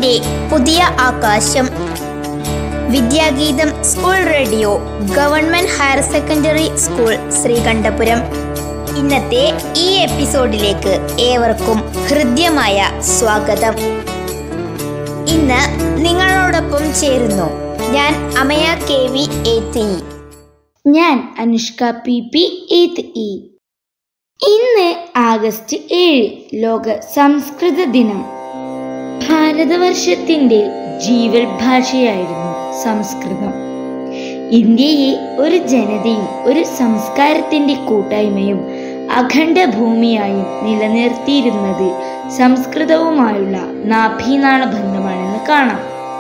അറിവിന്റെ പുതിയ ആകാശം Vidyageetham school radio government higher secondary school Sreekandapuram ഇന്നത്തെ ഈ എപ്പിസോഡിലേക്ക് ഏവർക്കും ഹൃദ്യമായ സ്വാഗതം ഇന്ന് നിങ്ങളോടൊപ്പം ചേരുന്നു ഞാൻ അമയ കെ വി എ ഞാൻ Anushka P P eighth E ഇന്ന് ആഗസ്റ്റ് ഏഴ് ലോക സംസ്കൃത ദിനം ഭാരതവർഷത്തിന്റെ ജീവൽ ഭാഷയായിരുന്നു സംസ്കൃതം ഇന്ത്യയെ ഒരു ജനതയും ഒരു സംസ്കാരത്തിന്റെ കൂട്ടായ്മയും അഖണ്ഡ ഭൂമിയായും നിലനിർത്തിയിരുന്നത് സംസ്കൃതവുമായുള്ള നാഭീനാള ബന്ധമാണെന്ന് കാണാം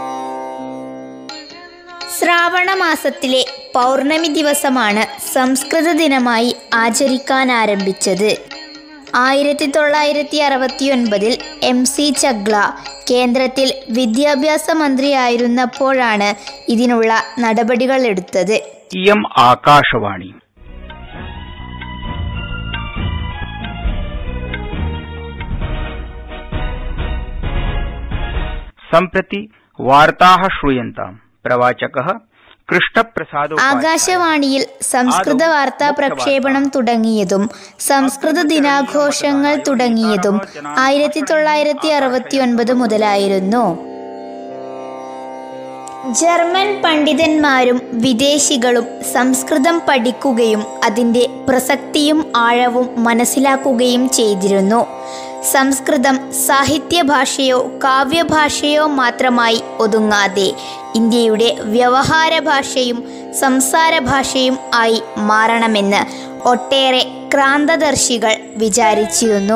ശ്രാവണ മാസത്തിലെ പൗർണമി ദിവസമാണ് സംസ്കൃത ദിനമായി ആചരിക്കാൻ ആരംഭിച്ചത് ആയിരത്തി തൊള്ളായിരത്തി അറുപത്തി ഒൻപതിൽ എം സി ചഗ്ല കേന്ദ്രത്തിൽ വിദ്യാഭ്യാസ മന്ത്രിയായിരുന്നപ്പോഴാണ് ഇതിനുള്ള നടപടികൾ എടുത്തത് इयम् आकाशवाणी सम्प्रति वार्ताः श्रूयन्ताम् प्रवाचकः कृष्णप्रसादो ആകാശവാണിയിൽ സംസ്കൃത വാർത്താ പ്രക്ഷേപണം തുടങ്ങിയതും സംസ്കൃത ദിനാഘോഷങ്ങൾ തുടങ്ങിയതും ആയിരത്തി തൊള്ളായിരത്തി അറുപത്തി ഒൻപത് മുതലായിരുന്നു ജർമ്മൻ പണ്ഡിതന്മാരും വിദേശികളും സംസ്കൃതം പഠിക്കുകയും അതിൻ്റെ പ്രസക്തിയും ആഴവും മനസ്സിലാക്കുകയും ചെയ്തിരുന്നു സംസ്കൃതം സാഹിത്യഭാഷയോ കാവ്യഭാഷയോ മാത്രമായി ഒതുങ്ങാതെ ഇന്ത്യയുടെ വ്യവഹാര ഭാഷയും സംസാര ഭാഷയും ആയി മാറണമെന്ന് ഒട്ടേറെ ക്രാന്തദർശികൾ വിചാരിച്ചിരുന്നു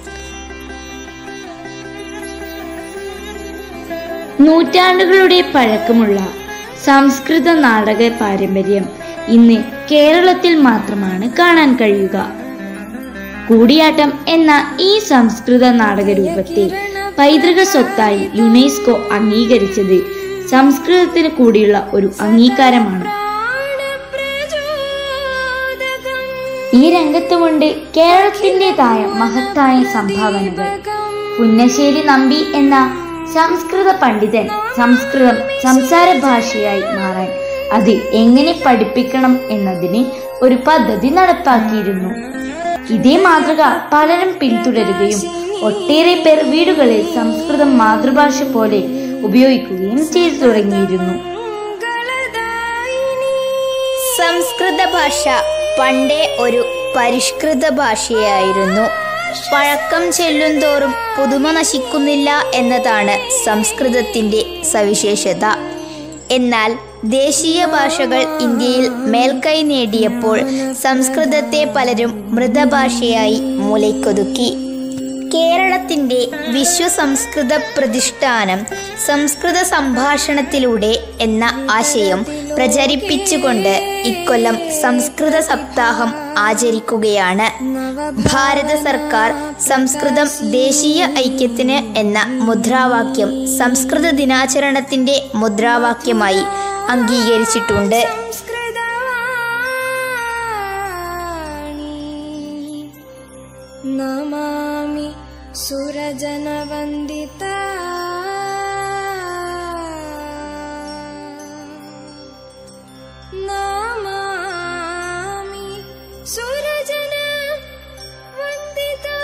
നൂറ്റാണ്ടുകളുടെ പഴക്കമുള്ള സംസ്കൃത നാടക പാരമ്പര്യം ഇന്ന് കേരളത്തിൽ മാത്രമാണ് കാണാൻ കഴിയുക കൂടിയാട്ടം എന്ന ഈ സംസ്കൃത നാടക രൂപത്തെ പൈതൃക സ്വത്തായി യുനെസ്കോ അംഗീകരിച്ചത് സംസ്കൃതത്തിന് കൂടിയുള്ള ഒരു അംഗീകാരമാണ് ഈ രംഗത്തുമുണ്ട് കേരളത്തിൻ്റെതായ മഹത്തായ സംഭാവനകൾ പുന്നശ്ശേരി നമ്പി എന്ന സംസ്കൃത പണ്ഡിതൻ സംസ്കൃതം സംസാര ഭാഷയായി മാറാൻ അത് എങ്ങനെ പഠിപ്പിക്കണം എന്നതിന് ഒരു പദ്ധതി നടപ്പാക്കിയിരുന്നു ഇതേ മാതൃക പലരും പിന്തുടരുകയും ഒട്ടേറെ പേർ വീടുകളിൽ സംസ്കൃതം മാതൃഭാഷ പോലെ ഉപയോഗിക്കുകയും ചെയ്തു തുടങ്ങിയിരുന്നു സംസ്കൃത ഭാഷ പണ്ടേ ഒരു പരിഷ്കൃത ഭാഷയായിരുന്നു പഴക്കം ചെല്ലുന്തോറും പുതുമ നശിക്കുന്നില്ല എന്നതാണ് സംസ്കൃതത്തിൻ്റെ സവിശേഷത എന്നാൽ ദേശീയ ഭാഷകൾ ഇന്ത്യയിൽ മേൽക്കൈ നേടിയപ്പോൾ സംസ്കൃതത്തെ പലരും മൃതഭാഷയായി മൂലയ്ക്കൊതുക്കി കേരളത്തിൻ്റെ വിശ്വസംസ്കൃത പ്രതിഷ്ഠാനം സംസ്കൃത സംഭാഷണത്തിലൂടെ എന്ന ആശയം പ്രചരിപ്പിച്ചുകൊണ്ട് ഇക്കൊല്ലം സംസ്കൃത സപ്താഹം ആചരിക്കുകയാണ് ഭാരത സർക്കാർ സംസ്കൃതം ദേശീയ ഐക്യത്തിന് എന്ന മുദ്രാവാക്യം സംസ്കൃത ദിനാചരണത്തിൻ്റെ മുദ്രാവാക്യമായി അംഗീകരിച്ചിട്ടുണ്ട് नमामि सुरजनवन्दिता नमामि सुरजन वन्दिता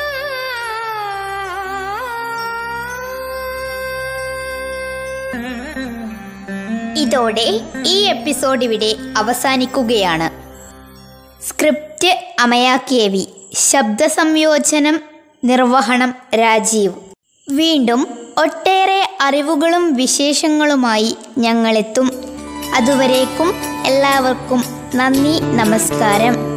ഇതോടെ ഈ എപ്പിസോഡ് ഇവിടെ അവസാനിക്കുകയാണ് സ്ക്രിപ്റ്റ് അമയാക്കിയവി ശബ്ദ സംയോജനം നിർവഹണം രാജീവ് വീണ്ടും ഒട്ടേറെ അറിവുകളും വിശേഷങ്ങളുമായി ഞങ്ങളെത്തും അതുവരേക്കും എല്ലാവർക്കും നന്ദി നമസ്കാരം